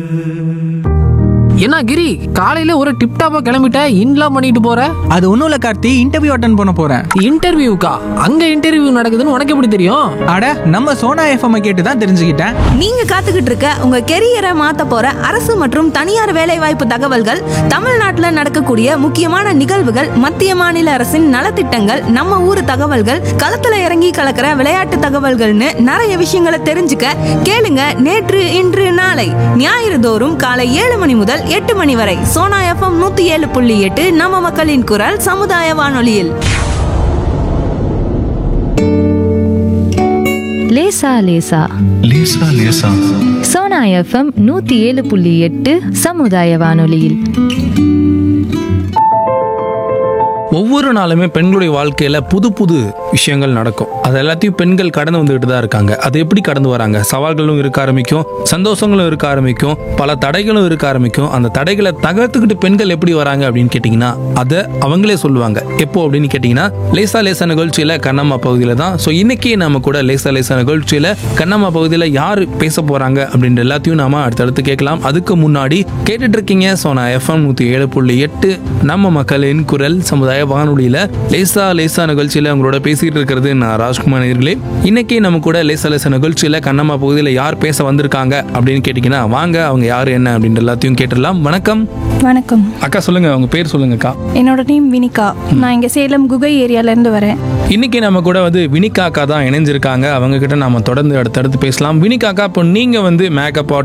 என்ன கிரி காலையில ஒரு டிப் டாப்பா கிளம்பிட்ட இன்லாம் பண்ணிட்டு போற அது ஒன்றும் இல்லை கார்த்தி இன்டர்வியூ அட்டன் பண்ண போகிறேன் இன்டர்வியூக்கா அங்க இன்டர்வியூ நடக்குதுன்னு உனக்கு எப்படி தெரியும் அட நம்ம சோனா எஃப்எம் கேட்டு தான் தெரிஞ்சுக்கிட்டேன் நீங்க காத்துக்கிட்டு இருக்க உங்க கெரியரை மாத்த போற அரசு மற்றும் தனியார் வேலைவாய்ப்பு தகவல்கள் தமிழ்நாட்டுல நடக்கக்கூடிய முக்கியமான நிகழ்வுகள் மத்திய மாநில அரசின் நலத்திட்டங்கள் நம்ம ஊர் தகவல்கள் களத்துல இறங்கி கலக்கிற விளையாட்டு தகவல்கள்னு நிறைய விஷயங்களை தெரிஞ்சுக்க கேளுங்க நேற்று இன்று நாளை ஞாயிறு தோறும் காலை ஏழு மணி முதல் எட்டு மணி வரை சோனா எஃப்எம் நூத்தி ஏழு புள்ளி எட்டு நம்ம மக்களின் குரல் சமுதாய வானொலியில் லேசா லேசா லேசா லேசா சோனா எஃப்எம் நூத்தி ஏழு புள்ளி எட்டு சமுதாய வானொலியில் ஒவ்வொரு நாளுமே பெண்களுடைய வாழ்க்கையில புது புது விஷயங்கள் நடக்கும் அது எல்லாத்தையும் பெண்கள் கடந்து வந்துகிட்டு தான் இருக்காங்க அது எப்படி கடந்து வராங்க சவால்களும் இருக்க ஆரம்பிக்கும் சந்தோஷங்களும் இருக்க ஆரம்பிக்கும் பல தடைகளும் இருக்க ஆரம்பிக்கும் அந்த தடைகளை தகர்த்துக்கிட்டு பெண்கள் எப்படி வராங்க அப்படின்னு கேட்டிங்கன்னா அதை அவங்களே சொல்லுவாங்க எப்போ அப்படின்னு கேட்டிங்கன்னா லேசா லேசா நிகழ்ச்சியில கண்ணம்மா பகுதியில தான் ஸோ இன்னைக்கு நம்ம கூட லேசா லேசா நிகழ்ச்சியில கண்ணம்மா பகுதியில் யார் பேச போறாங்க அப்படின்ற எல்லாத்தையும் நாம அடுத்தடுத்து கேட்கலாம் அதுக்கு முன்னாடி கேட்டுட்டு இருக்கீங்க சோனா எஃப்எம் நூத்தி ஏழு புள்ளி எட்டு நம்ம மக்களின் குரல் சமுதாய வானொலியில லேசா லேசா நிகழ்ச்சியில உங்களோட பேசிட்டு இருக்கிறது நான் ராஜ்குமார் நேர்களே இன்னைக்கு நம்ம கூட லேசா லேசா நிகழ்ச்சியில கண்ணம்மா பகுதியில் யார் பேச வந்திருக்காங்க அப்படின்னு கேட்டிங்கன்னா வாங்க அவங்க யார் என்ன அப்படின்ற எல்லாத்தையும் கேட்டுடலாம் வணக்கம் வணக்கம் அக்கா சொல்லுங்க உங்க பேர் சொல்லுங்கக்கா என்னோட நேம் வினிகா நான் இங்கே சேலம் குகை ஏரியாலேருந்து வரேன் இன்னைக்கு நம்ம கூட வந்து வினிகா அக்கா தான் இணைஞ்சிருக்காங்க அவங்க கிட்ட நாம தொடர்ந்து அடுத்தடுத்து பேசலாம் வினிகா அக்கா இப்போ நீங்க வந்து மேக்கப்